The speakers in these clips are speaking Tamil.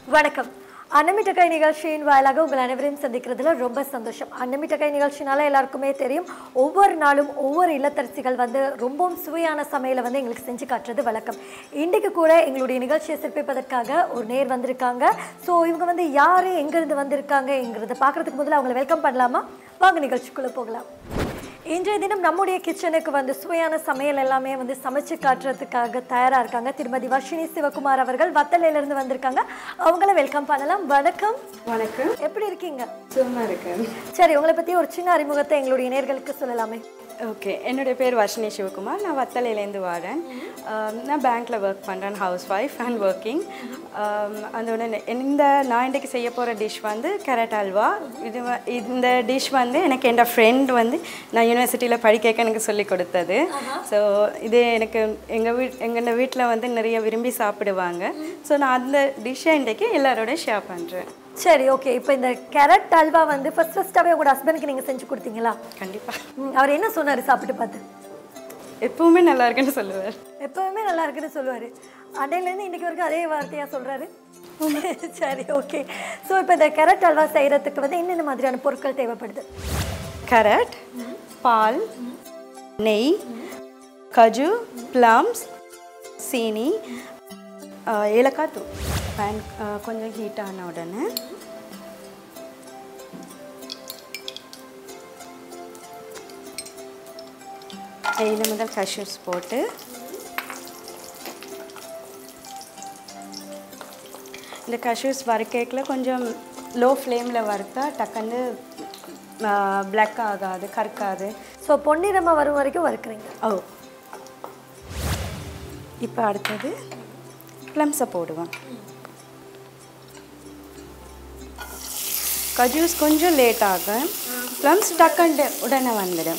வணக்கம் அன்னமிட்டக்காய் நிகழ்ச்சியின் வாயிலாக உங்கள் அனைவரையும் சந்திக்கிறதுல ரொம்ப சந்தோஷம் அன்னமிட்டக்காய் நிகழ்ச்சினால எல்லாருக்குமே தெரியும் ஒவ்வொரு நாளும் ஒவ்வொரு இல்லத்தரசிகள் வந்து ரொம்பவும் சுவையான சமையலை வந்து எங்களுக்கு செஞ்சு காட்டுறது வழக்கம் இன்றைக்கு கூட எங்களுடைய நிகழ்ச்சியை சிறப்பிப்பதற்காக ஒரு நேர் வந்திருக்காங்க ஸோ இவங்க வந்து யார் எங்கேருந்து வந்திருக்காங்கங்கிறத பார்க்குறதுக்கு முதல்ல அவங்களை வெல்கம் பண்ணலாமா வாங்க நிகழ்ச்சிக்குள்ளே போகலாம் இன்றைய தினம் நம்முடைய கிச்சனுக்கு வந்து சுவையான சமையல் எல்லாமே வந்து சமைச்சு காட்டுறதுக்காக தயாரா இருக்காங்க திருமதி வர்ஷினி சிவகுமார் அவர்கள் வத்தலையில இருந்து வந்திருக்காங்க அவங்கள வெல்கம் பண்ணலாம் வணக்கம் வணக்கம் எப்படி இருக்கீங்க சும்மா இருக்கேன் சரி உங்களை பத்தி ஒரு சின்ன அறிமுகத்தை எங்களுடைய நேர்களுக்கு சொல்லலாமே ஓகே என்னுடைய பேர் வர்ஷினி சிவகுமார் நான் வத்தலையிலேருந்து வரேன் ஆம், நான் பேங்க்கில் ஒர்க் பண்ணுறேன் ஹவுஸ் ஒய்ஃப் அண்ட் ஒர்க்கிங் அதோட நெ- இந்த நான் இன்றைக்கு செய்ய போகிற டிஷ் வந்து கேரட் அல்வா இது வ- இந்த டிஷ் வந்து எனக்கு என் ஃப்ரெண்ட் வந்து நான் யூனிவர்சிட்டியில் படிக்க எனக்கு சொல்லி கொடுத்தது ஸோ இது எனக்கு எங்கள் வீட் எங்கள் வீட்டில் வந்து நிறைய விரும்பி சாப்பிடுவாங்க ஸோ நான் அந்த டிஷ்ஷை இன்றைக்கு எல்லாரோட ஷேர் பண்ணுறேன் சரி ஓகே இப்போ இந்த கேரட் அல்வா வந்து ஃபர்ஸ்ட் ஃபர்ஸ்டாவே உங்களோட ஹஸ்பண்டுக்கு நீங்க செஞ்சு கொடுத்தீங்களா கண்டிப்பாக ம், அவர் என்ன சொன்னாரு சாப்பிட்டு பார்த்து எப்பவுமே நல்லா இருக்குன்னு சொல்லுவார் எப்பவுமே நல்லா இருக்குன்னு சொல்லுவாரு அன்னையிலேருந்து இன்னைக்கு வரைக்கும் அதே வார்த்தையா சொல்றாரு சரி ஓகே ஸோ இப்போ இந்த கேரட் அல்வா செய்யறதுக்கு வந்து என்னென்ன மாதிரியான பொருட்கள் தேவைப்படுது கேரட் பால் நெய் கஜு ப்ளம்ஸ் சீனி ஆஹ், ஏலக்காய் தூள் பேன் ஆஹ், கொஞ்சம் ஹீட் ஆன உடனே இதில் முதல் கஷ்யூஸ் போட்டு இந்த கஷ்யூஸ் வறுக்கேக்கில் கொஞ்சம் லோ ஃப்ளேமில் வறுத்தா டக்குன்னு பிளாக் ஆகாது கருக்காது ஸோ பொன்னிறமாக வரும் வரைக்கும் வறுக்குறீங்க ஓ இப்போ அடுத்தது ப்ளம்ஸை போடுவோம் கஜூஸ் கொஞ்சம் லேட் ஆகும் ப்ளம்ஸ் டக்குன்னு உடனே வந்துடும்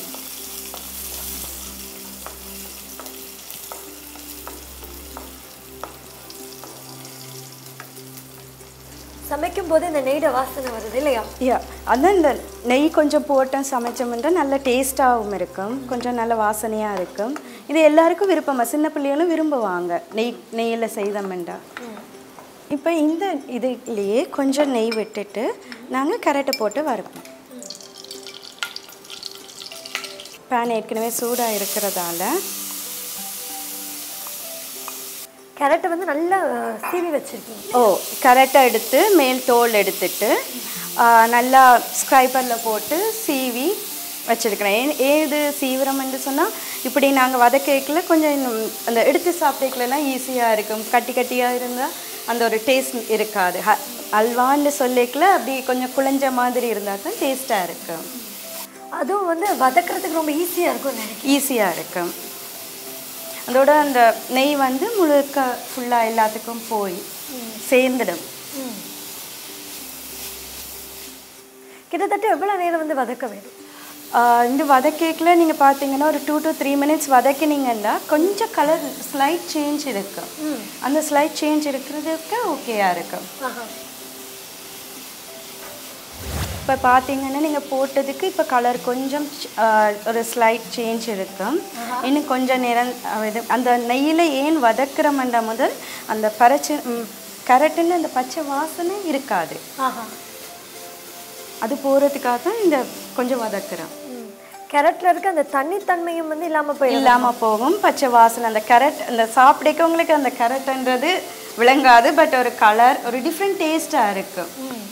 சமைக்கும் போது இந்த நெய்ட வாசனை வருது இல்லையா யா அதான் இந்த நெய் கொஞ்சம் போட்டோம் சமைச்சோம்னா நல்ல டேஸ்ட்டாகவும் இருக்கும் கொஞ்சம் நல்ல வாசனையாக இருக்கும் இது எல்லாருக்கும் விருப்பமாக சின்ன பிள்ளைகளும் விரும்புவாங்க நெய் நெய்யில் செய்தோம்னா இப்போ இந்த இதுலேயே கொஞ்சம் நெய் விட்டுட்டு நாங்கள் கரெக்டை போட்டு வறுப்போம் பேன் ஏற்கனவே சூடாக இருக்கிறதால கேரட்டை வந்து நல்லா அஹ், சீவி வச்சிருக்கீங்க ஓ கரெக்டாக எடுத்து மேல் தோல் எடுத்துட்டு ஆ, நல்லா ஸ்க்ரைப்பரில் போட்டு சீவி வச்சிருக்கிறேன் ஏன் ஏது சீவிரம்னு சொன்னால் இப்படி நாங்கள் வதக்கேக்கில் கொஞ்சம் இன்னும் அந்த எடுத்து சாப்பிட்டேக்கெல்லாம் ஈஸியாக இருக்கும் கட்டி கட்டியாக இருந்தால் அந்த ஒரு டேஸ்ட் இருக்காது ஹ- அல்வான்னு சொல்லிக்கல அப்படி கொஞ்சம் குழஞ்ச மாதிரி இருந்தால் தான் டேஸ்ட்டாக இருக்கும் அதுவும் வந்து வதக்குறதுக்கு ரொம்ப ஈஸியாக இருக்கும் நினைக்கிறேன் ஈஸியாக இருக்கும் அதோட அந்த நெய் வந்து முழுக்க ஃபுல்லாக எல்லாத்துக்கும் போய் சேர்ந்துடும் கிட்டத்தட்ட எவ்வளோ நேரம் வந்து வதக்க வேண்டும் ஆஹ் இந்த வதக்கேக்கில் நீங்கள் பார்த்தீங்கன்னா ஒரு டூ to த்ரீ மினிட்ஸ் வதக்கினீங்கன்னா கொஞ்சம் கலர் ஸ்லைட் சேஞ்ச் இருக்கும் அந்த ஸ்லைட் சேஞ்ச் இருக்கிறதுக்கு ஓகேயா இருக்கும் ஆஹா. இப்போ பார்த்தீங்கன்னா நீங்கள் போட்டதுக்கு இப்போ கலர் கொஞ்சம் ஆஹ், ஒரு ஸ்லைட் சேஞ்ச் இருக்கும் இன்னும் கொஞ்சம் நேரம் ஆஹ், இது அந்த நெய்யில் ஏன் வதக்குறமண்டா முதல் அந்த பறச்சு கரெக்டுன்னு அந்த பச்சை வாசனை இருக்காது ஆஹா அது போகிறதுக்காக தான் இந்த கொஞ்சம் வதக்குறோம் ம். கேரட்ல இருக்க அந்த தண்ணித்தன்மையும் வந்து இல்லாமல் போயிடும் இல்லாம போகும் பச்சை வாசனை அந்த கேரட் அந்த சாப்பிடக்கவங்களுக்கு அந்த கேரட்ன்றது விளங்காது பட் ஒரு கலர் ஒரு டிஃப்ரெண்ட் டேஸ்டாக இருக்கும்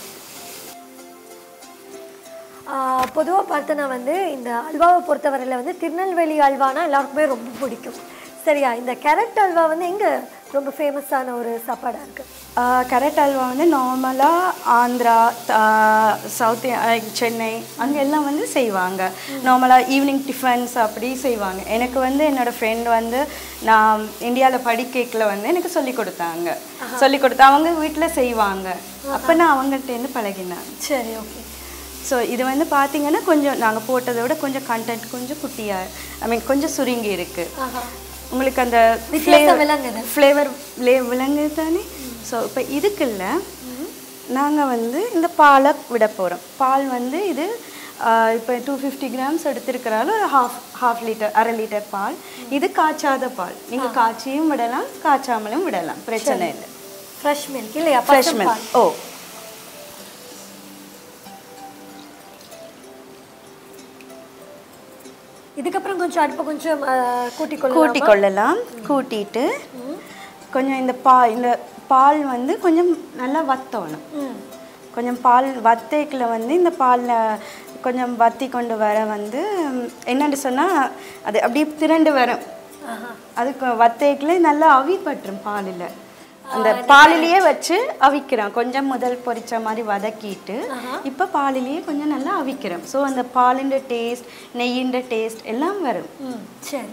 பொதுவாக பார்த்தோன்னா வந்து இந்த அல்வாவை பொறுத்தவரையில் வந்து திருநெல்வேலி அல்வானா எல்லாருக்குமே ரொம்ப பிடிக்கும் சரியா இந்த கேரட் அல்வா வந்து எங்கே ரொம்ப ஃபேமஸான ஒரு சாப்பாடாக இருக்குது கேரட் அல்வா வந்து நார்மலாக ஆந்திரா சவுத் சென்னை அங்கே எல்லாம் வந்து செய்வாங்க நார்மலாக ஈவினிங் டிஃபன்ஸ் அப்படி செய்வாங்க எனக்கு வந்து என்னோட ஃப்ரெண்ட் வந்து நான் இந்தியாவில் படிக்கல வந்து எனக்கு சொல்லி கொடுத்தாங்க சொல்லி கொடுத்து அவங்க வீட்டில் செய்வாங்க அப்போ நான் அவங்கள்ட்டேருந்து பழகினேன் சரி ஓகே ஸோ இது வந்து பார்த்தீங்கன்னா கொஞ்சம் நாங்கள் போட்டதை விட கொஞ்சம் கண்டென்ட் கொஞ்சம் குட்டியாக ஐ மீன் கொஞ்சம் சுருங்கி இருக்கு ஆஹா உங்களுக்கு அந்த வித்தியாசம் விளங்குது ஃப்ளேவர் விளங்குது தானே ஸோ இப்போ இதுக்குள்ள நாங்கள் வந்து இந்த பாலை விட போகிறோம் பால் வந்து இது இப்போ டூ ஃபிஃப்டி கிராம்ஸ் எடுத்திருக்கிறால ஒரு ஹாஃப் ஹாஃப் லிட்டர் அரை லிட்டர் பால் இது காய்ச்சாத பால் நீங்கள் காய்ச்சியும் விடலாம் காய்ச்சாமலும் விடலாம் பிரச்சனை இல்லை ஃப்ரெஷ் மில்க் இல்லையா ஃப்ரெஷ் பசும் மில்க் ஓ இதுக்கப்புறம் கொஞ்சம் அடுப்பை கொஞ்சம் அஹ், கூட்டிக் கொள்ளலாம் கூட்டி கொள்ளலாம் கூட்டிட்டு கொஞ்சம் இந்த பா இந்த பால் வந்து கொஞ்சம் நல்லா வத்தணும் ம் கொஞ்சம் பால் வத்தேக்கில் வந்து இந்த பாலில் கொஞ்சம் வத்தி கொண்டு வர வந்து ம், என்னன்னு சொன்னால் அது அப்படியே திரண்டு வரும் ஆஹா அதுக்கு வத்தேக்கில் நல்லா அவிப்பட்டுரும் பாலில் அந்த பாலிலேயே வச்சு அவிக்கிறோம் கொஞ்சம் முதல் பொரிச்ச மாதிரி வதக்கிட்டு இப்போ பாலிலேயே கொஞ்சம் நல்லா அவிக்கிறோம் ஸோ அந்த பாலிൻ്റെ டேஸ்ட் நெய்யின்ற டேஸ்ட் எல்லாம் வரும் ம் சரி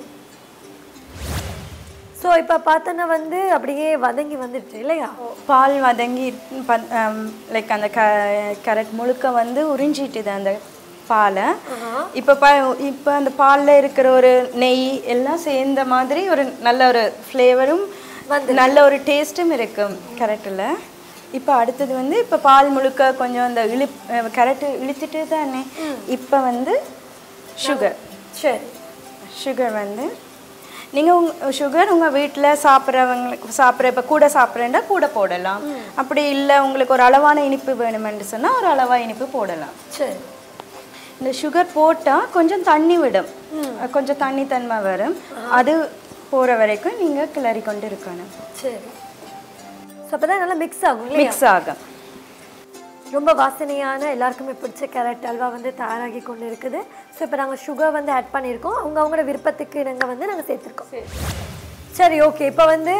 ஸோ இப்போ பார்த்தோன்னா வந்து அப்படியே வதங்கி வந்துடுச்சு இல்லையா பால் வதங்கி லைக் அந்த க கரெக்ட் முழுக்க வந்து உறிஞ்சிட்டுது அந்த பாலை இப்போ ப இப்போ அந்த பாலில் இருக்கிற ஒரு நெய் எல்லாம் சேர்ந்த மாதிரி ஒரு நல்ல ஒரு ஃப்ளேவரும் நல்ல ஒரு டேஸ்ட்டும் இருக்கும் கரெக்டில் இப்போ அடுத்தது வந்து இப்போ பால் முழுக்க கொஞ்சம் அந்த இழு கரெக்டு இழுத்துட்டு தானே இப்போ வந்து சுகர் சரி சுகர் வந்து நீங்கள் உங்க சுகர் உங்கள் வீட்டில் சாப்பிட்றவங்களுக்கு சாப்பிட்ற இப்போ கூட சாப்பிட்றேன்னா கூட போடலாம் அப்படி இல்லை உங்களுக்கு ஒரு அளவான இனிப்பு வேணுமென்று சொன்னால் ஒரு அளவாக இனிப்பு போடலாம் சரி இந்த சுகர் போட்டால் கொஞ்சம் தண்ணி விடும் கொஞ்சம் தண்ணி தன்மை வரும் அது போகிற வரைக்கும் நீங்கள் கிளறி கொண்டு இருக்கணும் சரி ஸோ அப்போ தான் நல்லா மிக்ஸ் ஆகும் இல்லையா மிக்ஸ் ஆகும் ரொம்ப வாசனையான எல்லாருக்குமே பிடிச்ச கேரட் அல்வா வந்து தயாராகி கொண்டு இருக்குது ஸோ இப்போ நாங்கள் சுகர் வந்து ஆட் பண்ணியிருக்கோம் அவங்க அவங்களோட விருப்பத்துக்கு நாங்கள் வந்து நாங்கள் சேர்த்துருக்கோம் சரி ஓகே இப்போ வந்து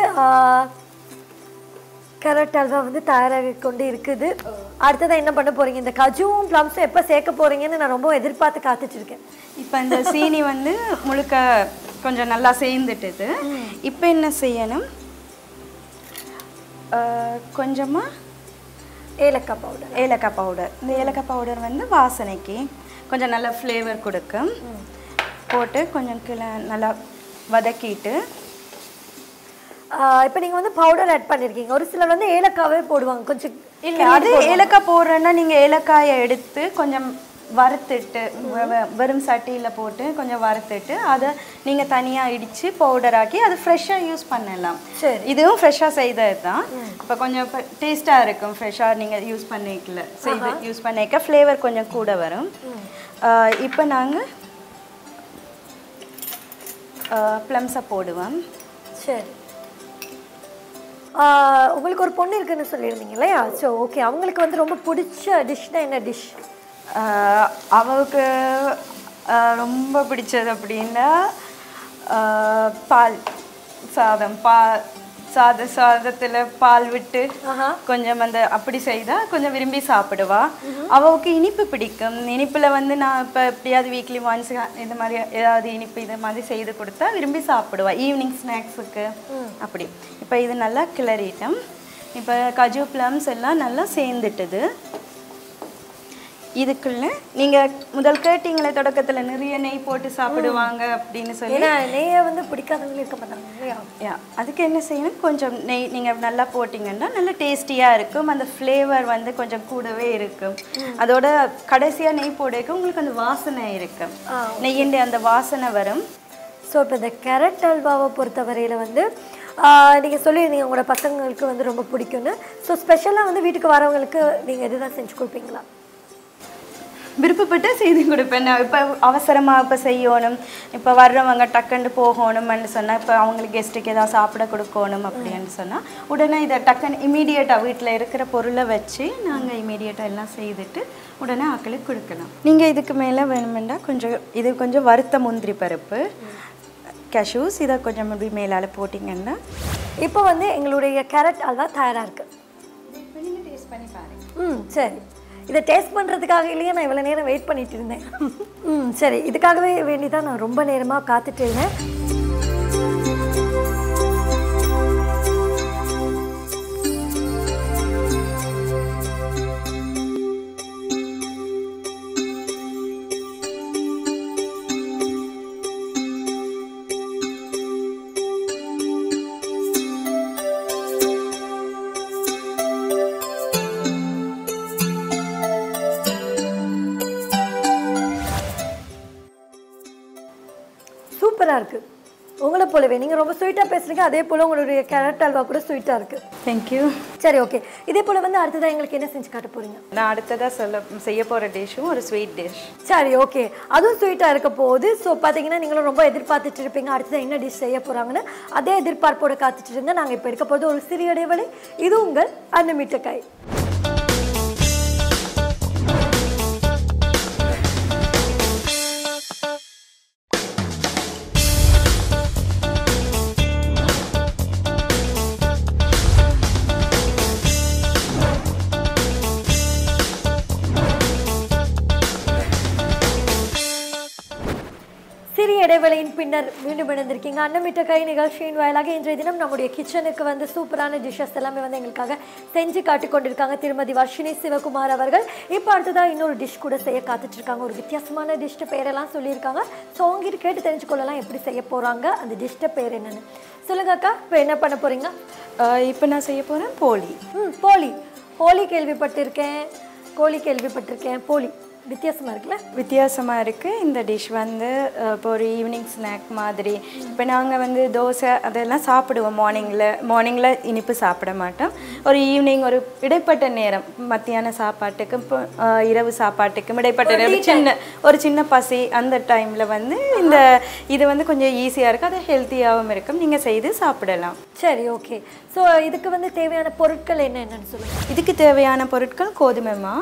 கேரட் அல்வா வந்து தயாராகி கொண்டு இருக்குது அடுத்ததான் என்ன பண்ண போறீங்க இந்த கஜுவும் ப்ளம்ஸும் எப்போ சேர்க்க போறீங்கன்னு நான் ரொம்ப எதிர்பார்த்து காத்துட்டு இருக்கேன் இப்போ இந்த சீனி வந்து முழுக்க கொஞ்சம் நல்லா சேர்ந்துட்டுது இப்போ என்ன செய்யணும் கொஞ்சமாக ஏலக்காய் பவுடர் ஏலக்காய் பவுடர் இந்த ஏலக்காய் பவுடர் வந்து வாசனைக்கு கொஞ்சம் நல்ல ஃப்ளேவர் கொடுக்கும் போட்டு கொஞ்சம் கிள நல்லா வதக்கிட்டு இப்போ நீங்கள் வந்து பவுடர் ஆட் பண்ணியிருக்கீங்க ஒரு சிலர் வந்து ஏலக்காவே போடுவாங்க கொஞ்சம் இல்லை அது ஏலக்காய் போடுறேன்னா நீங்கள் ஏலக்காயை எடுத்து கொஞ்சம் வறுத்துட்டு வ- வ- வெறும் சட்டியில் போட்டு கொஞ்சம் வறுத்துட்டு அதை நீங்கள் தனியாக இடித்து பவுடராக்கி அது ஃப்ரெஷ்ஷாக யூஸ் பண்ணலாம் சரி. இதுவும் ஃப்ரெஷ்ஷாக செய்தது தான் இப்போ கொஞ்சம் டேஸ்ட்டாக இருக்கும் ஃப்ரெஷ்ஷாக நீங்கள் யூஸ் பண்ணிக்கல செய்து யூஸ் பண்ணிக்க ஃப்ளேவர் கொஞ்சம் கூட வரும் இப்போ நாங்கள் ப்ளம்ஸை போடுவோம் சரி ஆஹ் உங்களுக்கு ஒரு பொண்ணு இருக்குன்னு சொல்லியிருந்தீங்க இல்லையா ஸோ ஓகே அவங்களுக்கு வந்து ரொம்ப பிடிச்ச டிஷ்னா என்ன டிஷ் ஆஹ் அவளுக்கு ஆஹ் ரொம்ப பிடிச்சது அப்படின்னா ஆஹ் பால் சாதம் பா சாத சாதத்தில் பால் விட்டு ஆஹா. கொஞ்சம் அந்த அப்படி செய்தால் கொஞ்சம் விரும்பி சாப்பிடுவா அவளுக்கு இனிப்பு பிடிக்கும் இனிப்பில் வந்து நான் இப்போ எப்படியாவது வீக்லி ஒன்ஸ் இந்த மாதிரி ஏதாவது இனிப்பு இது மாதிரி செய்து கொடுத்தா விரும்பி சாப்பிடுவா ஈவினிங் ஸ்நாக்ஸுக்கு அப்படி இப்போ இது நல்லா கிளறிட்டோம் இப்போ கஜு ப்ளம்ஸ் எல்லாம் நல்லா சேர்ந்துட்டுது இதுக்குள்ள நீங்க முதல் கேட்டீங்களே தொடக்கத்துல நிறைய நெய் போட்டு சாப்பிடுவாங்க அப்படின்னு சொல்லி ஏன்னா நெய்யை வந்து பிடிக்காதவங்களும் இருக்க மாட்டாங்க இல்லையா யா அதுக்கு என்ன செய்யணும் கொஞ்சம் நெய் நீங்க நல்லா போட்டிங்கன்னா நல்ல டேஸ்டியா இருக்கும் அந்த ஃப்ளேவர் வந்து கொஞ்சம் கூடவே இருக்கும் அதோட கடைசியா நெய் போடக்க உங்களுக்கு அந்த வாசனை இருக்கும் நெய்யிൻ്റെ அந்த வாசனை வரும் ஸோ இப்போ இந்த கேரட் அல்வாவை பொறுத்தவரையில் வந்து நீங்கள் சொல்லியிருந்தீங்க உங்களோட பசங்களுக்கு வந்து ரொம்ப பிடிக்கும்னு ஸோ ஸ்பெஷலாக வந்து வீட்டுக்கு வரவங்களுக்கு நீங்கள் இதுதான் செஞ்சு கொடுப்பீங்களா விருப்பப்பட்டு செய்து கொடுப்பேன் நான் இப்போ அவசரமாக இப்போ செய்யணும் இப்போ வர்றவங்க டக்குன்னு போகணும்னு சொன்னால் இப்போ அவங்களுக்கு கெஸ்ட்டுக்கு ஏதாவது சாப்பிட கொடுக்கணும் அப்படின்னு சொன்னால் உடனே இதை டக்குன்னு இமீடியட்டாக வீட்டில் இருக்கிற பொருளை வச்சு நாங்கள் இமீடியட்டாக எல்லாம் செய்துட்டு உடனே ஆக்களுக்கு கொடுக்கலாம் நீங்கள் இதுக்கு மேலே வேணுமெண்டா கொஞ்சம் இது கொஞ்சம் வறுத்த முந்திரி பருப்பு கேஷ்யூஸ் இதை கொஞ்சம் இப்படி மேலால் போட்டிங்கன்னா இப்போ வந்து எங்களுடைய கேரட் அல்வா தயாராக இருக்கு நீங்கள் டேஸ்ட் பண்ணி பாருங்கள் ம் சரி இதை டேஸ்ட் பண்ணுறதுக்காக இல்லையே நான் இவ்வளோ நேரம் வெயிட் பண்ணிட்டு இருந்தேன் ம் சரி இதுக்காகவே வேண்டி தான் நான் ரொம்ப நேரமாக காத்துட்டு இருந்தேன் சூப்பராக இருக்குது உங்களை போலவே நீங்கள் ரொம்ப ஸ்வீட்டாக பேசுறீங்க அதே போல் உங்களுடைய கேரட் அல்வா கூட ஸ்வீட்டாக இருக்குது தேங்க்யூ சரி ஓகே இதே போல் வந்து அடுத்ததாக எங்களுக்கு என்ன செஞ்சு காட்ட போகிறீங்க நான் அடுத்ததாக சொல்ல செய்ய போகிற டிஷ்ஷும் ஒரு ஸ்வீட் டிஷ் சரி ஓகே அதுவும் ஸ்வீட்டாக இருக்க போகுது ஸோ பார்த்தீங்கன்னா நீங்களும் ரொம்ப எதிர்பார்த்துட்டு இருப்பீங்க அடுத்தது என்ன டிஷ் செய்ய போகிறாங்கன்னு அதே எதிர்பார்ப்போட காத்துட்டு இருங்க நாங்கள் இப்போ எடுக்க போகிறது ஒரு சிறிய இடைவெளி இது உங்கள் அன்னமிட்டக்காய் சிறிய இடைவேளையின் பின்னர் மீண்டும் இணைந்திருக்கீங்க அன்னமிட்ட கை நிகழ்ச்சியின் வாயிலாக இன்றைய தினம் நம்முடைய கிச்சனுக்கு வந்து சூப்பரான டிஷ்ஷஸ் எல்லாமே வந்து எங்களுக்காக செஞ்சு காட்டி கொண்டிருக்காங்க திருமதி வர்ஷினி சிவகுமார் அவர்கள் இப்போ அடுத்ததாக இன்னொரு டிஷ் கூட செய்ய காத்துட்டு இருக்காங்க ஒரு வித்தியாசமான டிஷ்ட பேரெல்லாம் சொல்லியிருக்காங்க ஸோ அவங்ககிட்ட கேட்டு தெரிஞ்சுக்கொள்ளலாம் எப்படி செய்ய போகிறாங்க அந்த டிஷ்ட பேர் என்னன்னு சொல்லுங்க அக்கா இப்போ என்ன பண்ண போறீங்க இப்போ நான் செய்ய போகிறேன் போலி ம் போலி போலி கேள்விப்பட்டிருக்கேன் கோழி கேள்விப்பட்டிருக்கேன் போலி வித்தியாசமா இருக்குல்ல வித்தியாசமாக இருக்குது இந்த டிஷ் வந்து அஹ், இப்போ ஒரு ஈவினிங் ஸ்நாக் மாதிரி இப்போ நாங்கள் வந்து தோசை அதெல்லாம் சாப்பிடுவோம் மார்னிங்கில் மார்னிங்கில் இனிப்பு சாப்பிட மாட்டோம் ஒரு ஈவினிங் ஒரு இடைப்பட்ட நேரம் மத்தியான சாப்பாட்டுக்கும் இப்போ அஹ், இரவு சாப்பாட்டுக்கும் இடைப்பட்ட நேரம் சின்ன ஒரு சின்ன பசி அந்த டைமில் வந்து இந்த இது வந்து கொஞ்சம் ஈஸியாக இருக்கும் அது ஹெல்த்தியாகவும் இருக்கும் நீங்கள் செய்து சாப்பிடலாம் சரி ஓகே ஸோ இதுக்கு வந்து தேவையான பொருட்கள் என்ன என்னன்னு சொல்லுங்க இதுக்கு தேவையான பொருட்கள் கோதுமை மா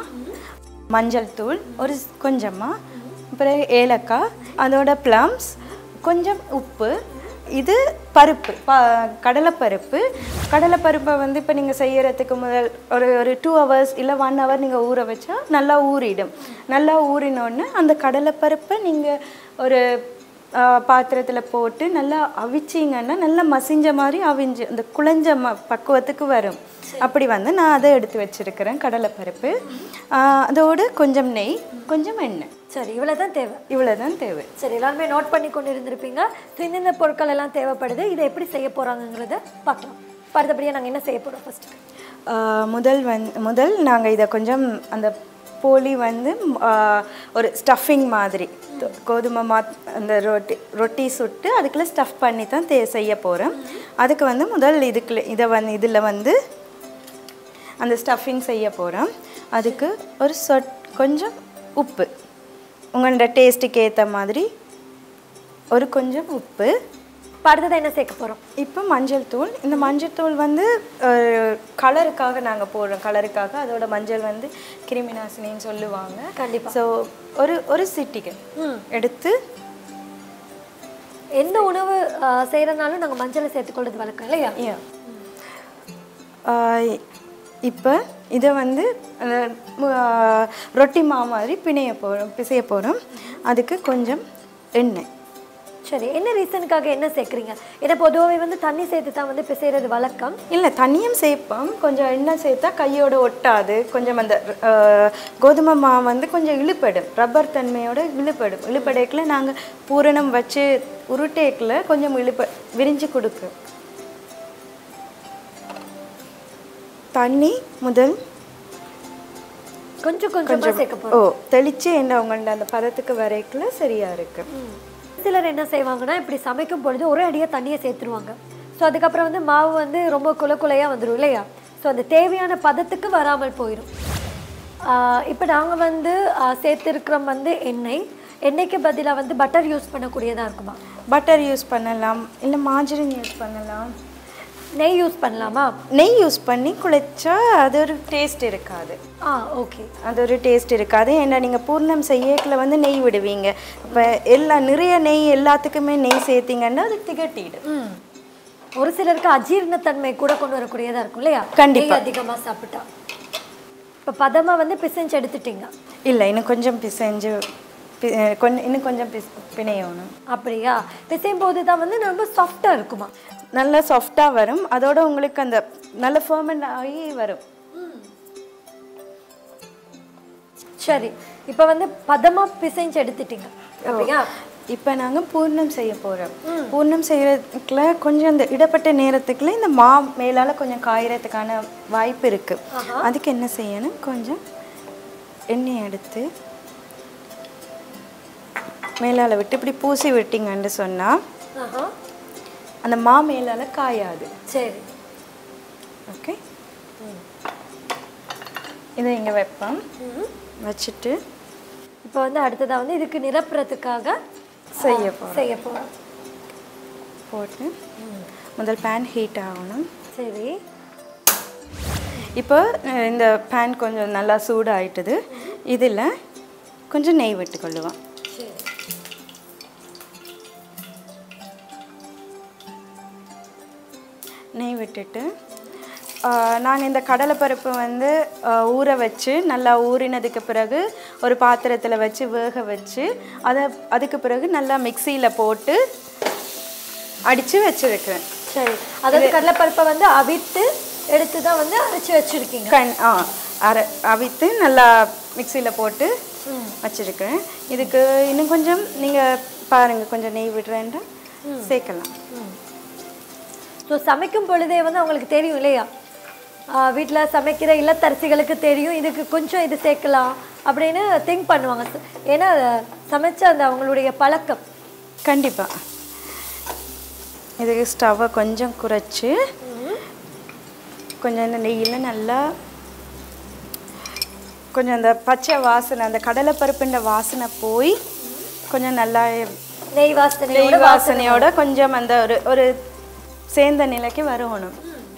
மஞ்சள் தூள் ஒரு ஸ்- கொஞ்சமா அப்புறம் ஏலக்காய் அதோட ப்ளம்ஸ் கொஞ்சம் உப்பு இது பருப்பு ப கடலைப்பருப்பு கடலைப்பருப்பை வந்து இப்போ நீங்கள் செய்யறதுக்கு முதல் ஒரு ஒரு டூ ஹவர்ஸ் இல்லை ஒன் ஹவர் நீங்கள் ஊற வச்சா நல்லா ஊறிடும் நல்லா ஊறினோடனே அந்த கடலைப்பருப்பை நீங்கள் ஒரு பாத்திரத்தில் போட்டு நல்லா அவிச்சிங்கன்னா நல்லா மசிஞ்ச மாதிரி அவிஞ்சு அந்த குழஞ்ச ம பக்குவத்துக்கு வரும் அப்படி வந்து நான் அதை எடுத்து வச்சிருக்கிறேன் கடலைப்பருப்பு ஆஹ் அதோடு கொஞ்சம் நெய் கொஞ்சம் எண்ணெய் சரி இவ்வளோ தான் தேவை இவ்வளோதான் தேவை சரி எல்லாருமே நோட் பண்ணி கொண்டு இருந்திருப்பீங்க ஸோ இந்தந்த பொருட்கள் எல்லாம் தேவைப்படுது இதை எப்படி செய்ய போகிறாங்கங்கிறத பார்க்கலாம் இப்ப அடுத்தபடியாக நாங்கள் என்ன செய்ய போகிறோம் ஃபஸ்ட்டு ஆஹ் முதல் வந் முதல் நாங்கள் இதை கொஞ்சம் அந்த போலி வந்து ஆஹ் ஒரு ஸ்டஃபிங் மாதிரி தோ- கோதுமை மா அந்த ரொட்டி ரொட்டி சுட்டு அதுக்குள்ளே ஸ்டஃப் பண்ணி தான் தே செய்ய போகிறோம் அதுக்கு வந்து முதல் இதுக்குள்ள இதை வந்து இதில் வந்து அந்த ஸ்டஃபிங் செய்ய போகிறோம் அதுக்கு ஒரு சொட் கொஞ்சம் உப்பு உங்களோட டேஸ்ட்டுக்கு ஏற்ற மாதிரி ஒரு கொஞ்சம் உப்பு இப்போ அடுத்ததாக என்ன சேர்க்க போகிறோம் இப்போ மஞ்சள் தூள் இந்த மஞ்சள் தூள் வந்து கலருக்காக நாங்கள் போடுறோம் கலருக்காக அதோட மஞ்சள் வந்து கிருமி நாசினின்னு சொல்லுவாங்க கண்டிப்பா. ஸோ ஒரு ஒரு சிட்டிகை எடுத்து எந்த உணவு செய்கிறனாலும் நாங்கள் மஞ்சளை சேர்த்துக்கொள்றது வழக்கம் இல்லையா இப்போ இதை வந்து அந்த, மு- ஆ, ரொட்டி மா மாதிரி பிணைய போகிறோம் பிசைய போகிறோம் அதுக்கு கொஞ்சம் எண்ணெய் சரி என்ன ரீசனுக்காக என்ன சேர்க்குறீங்க ஏன்னா பொதுவாகவே வந்து தண்ணி சேர்த்து தான் வந்து பிசைகிறது வழக்கம் இல்லை தண்ணியும் சேர்ப்போம் கொஞ்சம் எண்ணெய் சேர்த்தா கையோட ஒட்டாது கொஞ்சம் அந்த அஹ், கோதுமை மாவு வந்து கொஞ்சம் இழுப்படும் ரப்பர் தன்மையோட இழுப்படும் இழுப்படைக்குள்ள நாங்கள் பூரணம் வச்சு உருட்டேக்கில் கொஞ்சம் இழுப்ப விரிஞ்சு கொடுக்கும் தண்ணி முதல் கொஞ்சம் கொஞ்சமாக சேர்க்க ஓ போகிறோம் தெளித்து என்ன உங்கள்ட அந்த பதத்துக்கு வரைக்குள்ள சரியாக இருக்கு சிலர் என்ன செய்வாங்கன்னா இப்படி சமைக்கும் பொழுது ஒரே அடியாக தண்ணியை சேர்த்துருவாங்க ஸோ அதுக்கப்புறம் வந்து மாவு வந்து ரொம்ப குல குலையாக வந்துடும் இல்லையா ஸோ அந்த தேவையான பதத்துக்கு வராமல் போயிடும் இப்போ நாங்கள் வந்து ஆஹ், சேர்த்திருக்கிறோம் வந்து எண்ணெய் எண்ணெய்க்கு பதிலாக வந்து பட்டர் யூஸ் பண்ணக்கூடியதாக இருக்குமா பட்டர் யூஸ் பண்ணலாம் இல்லை மாஜரின் யூஸ் பண்ணலாம் நெய் யூஸ் பண்ணலாமா நெய் யூஸ் பண்ணி குழைச்சா அது ஒரு டேஸ்ட் இருக்காது ஆ ஓகே அது ஒரு டேஸ்ட் இருக்காது ஏன்னா நீங்கள் பூர்ணம் செய்யக்கில் வந்து நெய் விடுவீங்க இப்போ எல்லா நிறைய நெய் எல்லாத்துக்குமே நெய் சேர்த்தீங்கன்னா அது திகட்டிடும் ம் ஒரு சிலருக்கு அஜீரணத்தன்மை கூட கொண்டு வரக்கூடியதாக இருக்கும் இல்லையா கண்டிப்பா. நெய் அதிகமாக சாப்பிட்டா இப்போ பதமாக வந்து பிசைஞ்சு எடுத்துட்டீங்க இல்லை இன்னும் கொஞ்சம் பிசைஞ்சு பி- அஹ் கொஞ்சம் இன்னும் கொஞ்சம் பிஸ் பிணையணும் அப்படியா பிசையும் போது தான் வந்து ரொம்ப சாஃப்டாக இருக்குமா நல்லா சாஃப்டாக வரும் அதோட உங்களுக்கு அந்த நல்ல ஃபர்மெண்ட் ஆகி வரும் சரி இப்போ வந்து பதமாக பிசைஞ்சு எடுத்துட்டீங்க அப்படியா இப்போ நாங்கள் பூர்ணம் செய்ய போகிறோம் பூர்ணம் செய்யறதுக்குள்ள கொஞ்சம் அந்த இடப்பட்ட நேரத்துக்குள்ள இந்த மா மேலால் கொஞ்சம் காயறதுக்கான வாய்ப்பு இருக்குது அதுக்கு என்ன செய்யணும் கொஞ்சம் எண்ணெய் எடுத்து மேலால் விட்டு இப்படி பூசி விட்டீங்கன்னு சொன்னால் ஆஹா அந்த மா மேலால காயாது சரி ஓகே இதை இங்கே வைப்போம் வச்சுட்டு இப்போ வந்து அடுத்ததா வந்து இதுக்கு நிரப்புறதுக்காக செய்ய ஆ, போறோம். செய்ய போறோம் போட்டு முதல் பேன் ஹீட் ஆகணும் சரி இப்போ அஹ், இந்த பேன் கொஞ்சம் நல்லா சூடாயிட்டுது இதில் கொஞ்சம் நெய் விட்டுக்கொள்ளுவோம் சரி நெய் விட்டுட்டு நாங்கள் இந்த கடலைப்பருப்பு வந்து ஆஹ், ஊற வச்சு நல்லா ஊறினதுக்கு பிறகு ஒரு பாத்திரத்தில் வச்சு வேக வச்சு அதை அதுக்கு பிறகு நல்லா மிக்சியில் போட்டு அடித்து வச்சுருக்கேன் சரி அதாவது கடலைப்பருப்பை வந்து அவித்து எடுத்து தான் வந்து அரைச்சி வச்சிருக்கீங்க கண் ஆ அரை அவித்து நல்லா மிக்சியில் போட்டு வச்சுருக்கேன் இதுக்கு இன்னும் கொஞ்சம் நீங்கள் பாருங்கள் கொஞ்சம் நெய் விடுறேன்டா சேர்க்கலாம் ஸோ சமைக்கும் பொழுதே வந்து அவங்களுக்கு தெரியும் இல்லையா வீட்டில் சமைக்கிற இல்லத்தரசிகளுக்கு தெரியும் இதுக்கு கொஞ்சம் இது சேர்க்கலாம் அப்படின்னு திங்க் பண்ணுவாங்க ஏன்னா சமைச்ச அந்த அவங்களுடைய பழக்கம் கண்டிப்பாக இதுக்கு ஸ்டவ்வை கொஞ்சம் குறைச்சி கொஞ்சம் இந்த நெய்யில் நல்லா கொஞ்சம் அந்த பச்சை வாசனை அந்த கடலைப்பருப்புன்ற வாசனை போய் கொஞ்சம் நல்லா நெய் வாசனையோட நெய் வாசனையோட கொஞ்சம் அந்த ஒரு ஒரு சேர்ந்த நிலைக்கு வரணும்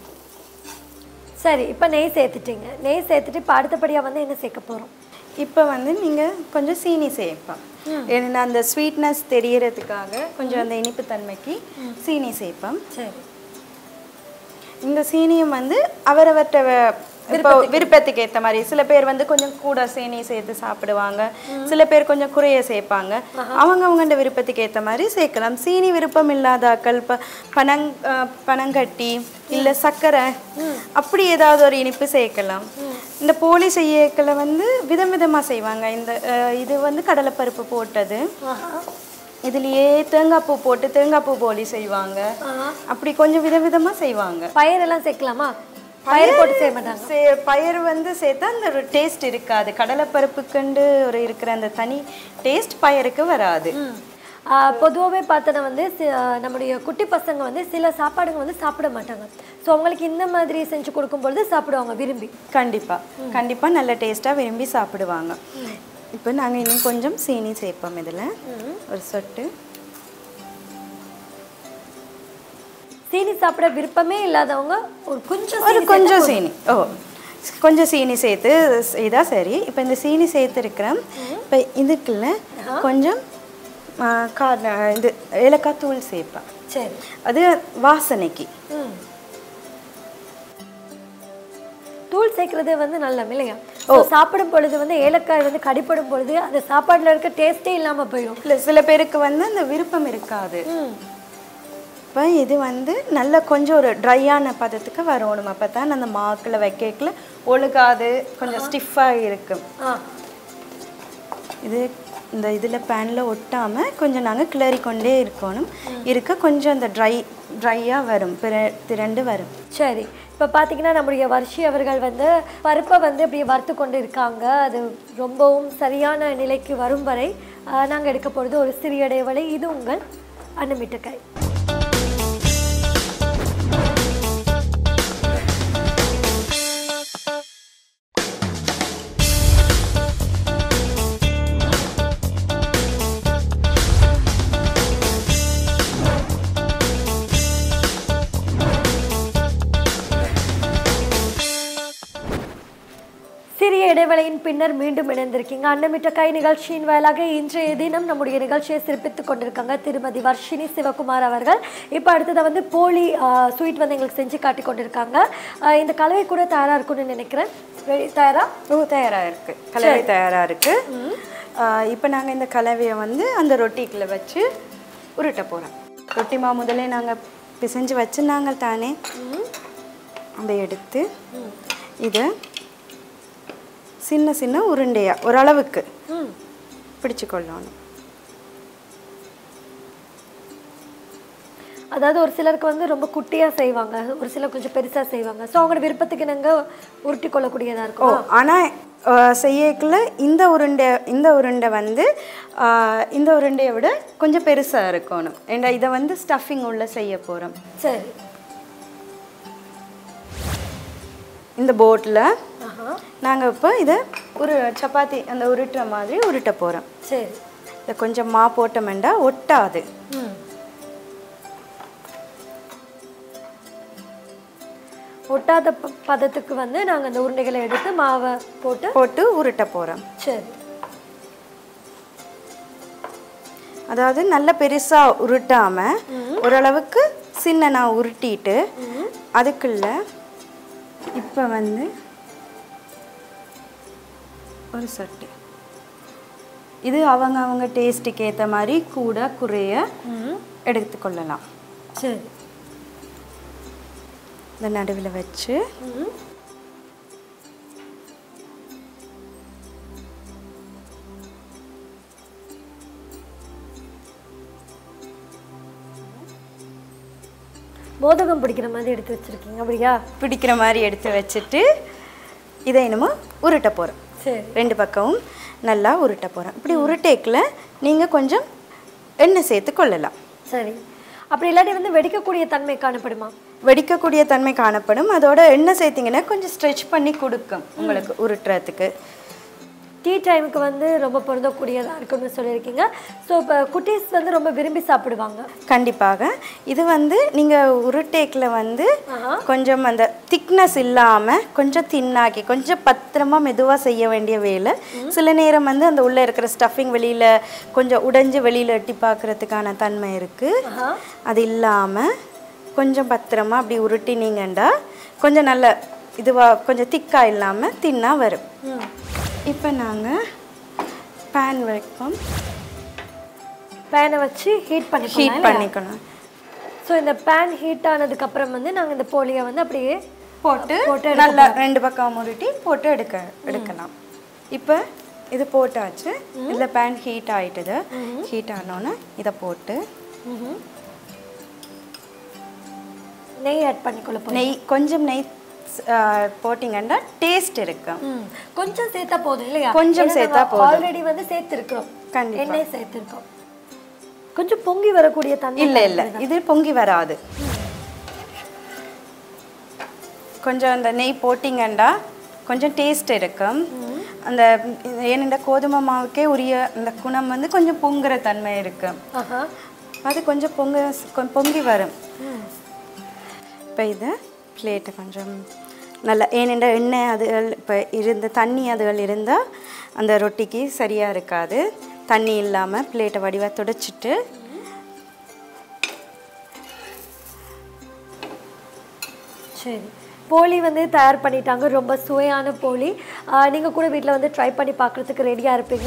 சரி இப்போ நெய் சேர்த்துட்டீங்க நெய் சேர்த்துட்டு இப்போ அடுத்தபடியாக வந்து என்ன சேர்க்க போகிறோம் இப்போ வந்து நீங்கள் கொஞ்சம் சீனி சேர்ப்போம் ஏன்னா அந்த ஸ்வீட்னஸ் தெரியறதுக்காக கொஞ்சம் அந்த இனிப்பு தன்மைக்கு சீனி சேர்ப்போம் சரி இந்த சீனியும் வந்து அவரவற்ற வ- இப்போ விருப்பத்துக்கு ஏற்ற மாதிரி சில பேர் வந்து கொஞ்சம் கூட சீனி சேர்த்து சாப்பிடுவாங்க சில பேர் கொஞ்சம் குறைய சேர்ப்பாங்க அவங்க அவங்கண்ட விருப்பத்துக்கு ஏற்ற மாதிரி சேர்க்கலாம் சீனி விருப்பம் இல்லாதாக்கள் இப்போ பனங் அஹ், பனங்கட்டி இல்லை சர்க்கரை அப்படி ஏதாவது ஒரு இனிப்பு சேர்க்கலாம் இந்த போலி செய்யக்களை வந்து விதம் விதமாக செய்வாங்க இந்த அஹ், இது வந்து கடலைப்பருப்பு போட்டது ஆஹா இதுலயே தேங்காய் பூ போட்டு தேங்காய் பூ போலி செய்வாங்க ஆஹா. அப்படி கொஞ்சம் விதவிதமா செய்வாங்க பயிரெல்லாம் சேர்க்கலாமா பயிர் போட்டு செய்ய மாட்டாங்க சே- பயிர் வந்து சேர்த்தா அந்த ஒரு டேஸ்ட் இருக்காது கடலைப்பருப்புக்குண்டு ஒரு இருக்கிற அந்த தனி டேஸ்ட் பயிருக்கு வராது பொதுவாகவே பார்த்தோன்னா வந்து சி- ஆ, நம்முடைய குட்டி பசங்க வந்து சில சாப்பாடுங்க வந்து சாப்பிட மாட்டாங்க ஸோ அவங்களுக்கு இந்த மாதிரி செஞ்சு கொடுக்கும்பொழுது சாப்பிடுவாங்க விரும்பி கண்டிப்பா கண்டிப்பா நல்ல டேஸ்டா விரும்பி சாப்பிடுவாங்க இப்போ நாங்க இன்னும் கொஞ்சம் சீனி சேர்ப்போம் இதுல ஒரு சொட்டு சீனி சாப்பிட விருப்பமே இல்லாதவங்க ஒரு கொஞ்சம் ஒரு சீனி கொஞ்சம் சீனி ஓ கொஞ்சம் சீனி சேர்த்து செய்தா சரி இப்போ இந்த சீனி சேர்த்துருக்கிறேன் இப்போ இதுக்குள்ள கொஞ்சம் ஆ, கா இது ஏலக்காய் தூள் சேர்ப்பேன் சரி அது வாசனைக்கு ம் தூள் சேர்க்கறது வந்து நல்ல இல்லையா ஸோ சாப்பிடும் பொழுது வந்து ஏலக்காய் வந்து கடிப்படும் பொழுது அந்த சாப்பாடுல இருக்க டேஸ்டே இல்லாம போயிடும் இல்லை சில பேருக்கு வந்து அந்த விருப்பம் இருக்காது ம் இப்போ இது வந்து நல்ல கொஞ்சம் ஒரு ட்ரையான பதத்துக்கு வரணும் அப்போ தான் அந்த மாக்கில் வைக்கல ஒழுகாது கொஞ்சம் ஸ்டிஃபாக இருக்கும் ஆ இது இந்த இதில் பேனில் ஒட்டாமல் கொஞ்சம் நாங்கள் கிளறி கொண்டே இருக்கணும் இருக்க கொஞ்சம் அந்த ட்ரை ட்ரையாக வரும் பிற திரண்டு வரும் சரி இப்போ பார்த்தீங்கன்னா நம்முடைய வர்ஷி அவர்கள் வந்து பருப்பை வந்து இப்படி வறுத்து கொண்டு இருக்காங்க அது ரொம்பவும் சரியான நிலைக்கு வரும் வரை நாங்கள் எடுக்க போகிறது ஒரு சிறிய இடைவெளி இது உங்கள் அன்னமிட்டக்காய் சிறிய இடைவேளையின் பின்னர் மீண்டும் இணைந்திருக்கீங்க அன்னமிட்டக்காய் நிகழ்ச்சியின் வாயிலாக இன்றைய தினம் நம்முடைய நிகழ்ச்சியை சிறப்பித்துக் கொண்டிருக்காங்க திருமதி வர்ஷினி சிவகுமார் அவர்கள் இப்போ அடுத்ததை வந்து போலி ஸ்வீட் வந்து எங்களுக்கு செஞ்சு காட்டி கொண்டிருக்காங்க ஆஹ் இந்த கலவை கூட தயாராக இருக்கும்னு நினைக்கிறேன் ரெடி தயாரா ஓ தயாராக இருக்குது கலவை தயாராக இருக்குது இப்போ நாங்கள் இந்த கலவையை வந்து அந்த ரொட்டிக்குள்ள வச்சு உருட்ட போகிறோம் ரொட்டி மா முதலே நாங்கள் பிசைஞ்சு வச்சுருந்தாங்க தானே அதை எடுத்து இதை சின்ன சின்ன உருண்டையா ஓரளவுக்கு ம் பிடிச்சு கொள்ளணும் அதாவது ஒரு சிலருக்கு வந்து ரொம்ப குட்டியாக செய்வாங்க ஒரு சிலர் கொஞ்சம் பெருசாக செய்வாங்க ஸோ அவங்களோட விருப்பத்துக்கு நாங்கள் உருட்டி கொள்ளக்கூடியதாக ஓ இருக்கும் ஆனால் செய்யக்குள்ள இந்த உருண்டை இந்த உருண்டை வந்து ஆஹ், இந்த உருண்டையை விட கொஞ்சம் பெருசாக இருக்கணும் ஏன்னா இதை வந்து ஸ்டஃபிங் உள்ள செய்ய போகிறோம் சரி இந்த போட்டில் ஆஹா நாங்கள் இப்போ இதை ஒரு சப்பாத்தி அந்த உருட்டுற மாதிரி உருட்ட போகிறோம் சரி இதை கொஞ்சம் மா போட்டோமெண்டா ஒட்டாது ம் ஒட்டாத ப- பதத்துக்கு வந்து நாங்கள் அந்த உருண்டைகளை எடுத்து மாவை போட்டு போட்டு உருட்ட போகிறோம் சரி அதாவது நல்ல பெருசாக உருட்டாமல் ஓரளவுக்கு சின்ன உருட்டிட்டு அதுக்குள்ள இப்போ வந்து ஒரு சொட்டு இது அவங்க அவங்க டேஸ்ட்டுக்கு ஏற்ற மாதிரி கூட குறைய எடுத்துக்கொள்ளலாம் சரி இந்த நடுவில் வச்சு ம் மோதகம் பிடிக்கிற மாதிரி எடுத்து வச்சிருக்கீங்க அப்படியா பிடிக்கிற மாதிரி எடுத்து வச்சுட்டு இதை என்னமோ உருட்ட போகிறோம் சரி ரெண்டு பக்கமும் நல்லா உருட்ட போகிறோம் இப்படி உருட்டேக்கில் நீங்கள் கொஞ்சம் எண்ணெய் சேர்த்து கொள்ளலாம் சரி அப்படி இல்லாட்டி வந்து வெடிக்கக்கூடிய தன்மை காணப்படுமா வெடிக்கக்கூடிய தன்மை காணப்படும் அதோட எண்ணெய் சேர்த்திங்கன்னா கொஞ்சம் ஸ்ட்ரெச் பண்ணி கொடுக்கும் உங்களுக்கு உருட்டுறதுக்கு டீ டைமுக்கு வந்து ரொம்ப பொருந்தக்கூடியதாக இருக்குன்னு சொல்லியிருக்கீங்க ஸோ இப்போ குட்டீஸ் வந்து ரொம்ப விரும்பி சாப்பிடுவாங்க கண்டிப்பாக இது வந்து நீங்கள் உருட்டேக்கில் வந்து ஆஹா. கொஞ்சம் அந்த திக்னஸ் இல்லாமல் கொஞ்சம் தின்னாக்கி கொஞ்சம் பத்திரமா மெதுவாக செய்ய வேண்டிய வேலை சில நேரம் வந்து அந்த உள்ளே இருக்கிற ஸ்டஃபிங் வெளியில் கொஞ்சம் உடைஞ்சு வெளியில் எட்டி பார்க்குறதுக்கான தன்மை இருக்குது ஆஹா அது இல்லாமல் கொஞ்சம் பத்திரமா அப்படி உருட்டினீங்கண்டா கொஞ்சம் நல்ல இதுவாக கொஞ்சம் திக்காக இல்லாமல் தின்னா வரும் ம் இப்போ நாங்கள் பேன் வைப்போம் பேனை வச்சு ஹீட் பண்ணி ஹீட் பண்ணிக்கணும் ஸோ இந்த பேன் ஹீட் ஆனதுக்கு அப்புறம் வந்து நாங்கள் இந்த போலியை வந்து அப்படியே போட்டு போட்டு நல்லா ரெண்டு பக்கம் உருட்டி போட்டு எடுக்க எடுக்கலாம் இப்போ இது போட்டாச்சு இதில் பேன் ஹீட் ஆயிட்டுது ஹீட் ஆனோன்னே இதை போட்டு ம்ஹும். நெய் ஆட் பண்ணிக்கொள்ள போகிறோம் நெய் கொஞ்சம் நெய் ஆ, போட்டிங்கன்னா டேஸ்ட் இருக்கும் ம் கொஞ்சம் சேர்த்தா போதும் இல்லையா கொஞ்சம் சேர்த்தா போதும். ஆல்ரெடி வந்து சேர்த்துருக்கோம் கண்டிப்பா. எண்ணெய் சேர்த்துருக்கோம் கொஞ்சம் பொங்கி வரக்கூடிய தண்ணி இல்லை இல்லை இது பொங்கி வராது கொஞ்சம் அந்த நெய் போட்டிங்கண்டா கொஞ்சம் டேஸ்ட் இருக்கும் அந்த ஏனென்ற கோதுமை மாவுக்கே உரிய அந்த குணம் வந்து கொஞ்சம் பொங்குற தன்மை இருக்கும் ஆஹா அது கொஞ்சம் பொங்க கொ- பொங்கி வரும் ம் இப்போ இதை பிளேட்டை கொஞ்சம் நல்லா ஏனென்ற எண்ணெய் அதுகள் இப்போ இருந்த தண்ணி அதுகள் இருந்தால் அந்த ரொட்டிக்கு சரியாக இருக்காது தண்ணி இல்லாமல் பிளேட்டை வடிவாக துடைச்சிட்டு சரி போலி வந்து தயார் பண்ணிட்டாங்க ரொம்ப சுவையான போலி ஆஹ் நீங்க கூட வீட்டில் வந்து ட்ரை பண்ணி பார்க்கறதுக்கு ரெடியாக இருப்பீங்க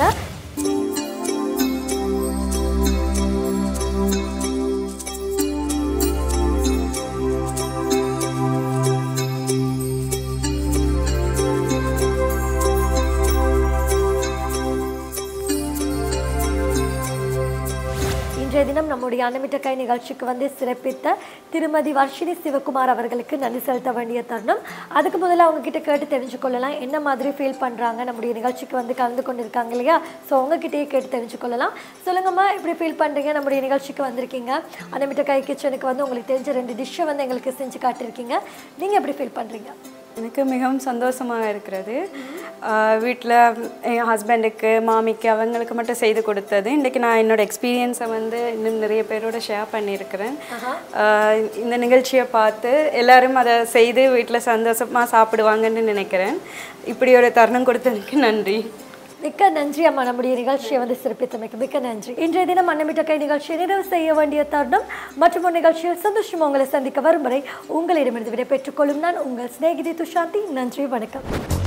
இன்றைய தினம் நம்முடைய அன்னமிட்டக்காய் நிகழ்ச்சிக்கு வந்து சிறப்பித்த திருமதி வர்ஷினி சிவகுமார் அவர்களுக்கு நன்றி செலுத்த வேண்டிய தருணம் அதுக்கு முதல்ல அவங்க கிட்ட கேட்டு தெரிஞ்சுக்கொள்ளலாம் என்ன மாதிரி ஃபீல் பண்றாங்க நம்முடைய நிகழ்ச்சிக்கு வந்து கலந்து கொண்டிருக்காங்க இல்லையா ஸோ உங்ககிட்டயே கேட்டு தெரிஞ்சுக்கொள்ளலாம் சொல்லுங்கம்மா எப்படி ஃபீல் பண்றீங்க நம்முடைய நிகழ்ச்சிக்கு வந்திருக்கீங்க அன்னமிட்டக்காய் கிச்சனுக்கு வந்து உங்களுக்கு தெரிஞ்ச ரெண்டு டிஷ்ஷை வந்து எங்களுக்கு செஞ்சு காட்டியிருக்கீங்க நீங்க எப்படி ஃபீல் பண்றீங்க எனக்கு மிகவும் சந்தோஷமாக இருக்கிறது வீட்டில் என் ஹஸ்பண்டுக்கு மாமிக்கு அவங்களுக்கு மட்டும் செய்து கொடுத்தது இன்றைக்கி நான் என்னோட எக்ஸ்பீரியன்ஸை வந்து இன்னும் நிறைய பேரோட ஷேர் பண்ணியிருக்கிறேன் ஆஹ் இந்த நிகழ்ச்சியை பார்த்து எல்லாரும் அதை செய்து வீட்டில் சந்தோஷமாக சாப்பிடுவாங்கன்னு நினைக்கிறேன் இப்படி ஒரு தருணம் கொடுத்ததுக்கு நன்றி மிக்க நன்றி அம்மா நம்முடைய நிகழ்ச்சியை வந்து சிறப்பித்தமைக்கு மிக்க நன்றி இன்றைய தினம் அன்னமிட்டக்கை நிகழ்ச்சியை நிறைவு செய்ய வேண்டிய தருணம் மற்றும் ஒரு நிகழ்ச்சியில் சந்தோஷம் உங்களை சந்திக்க வரும் வரை உங்களிடமிருந்து விடை பெற்றுக்கொள்ளும் நான் உங்கள் சிநேகிதி துஷாந்தி நன்றி வணக்கம்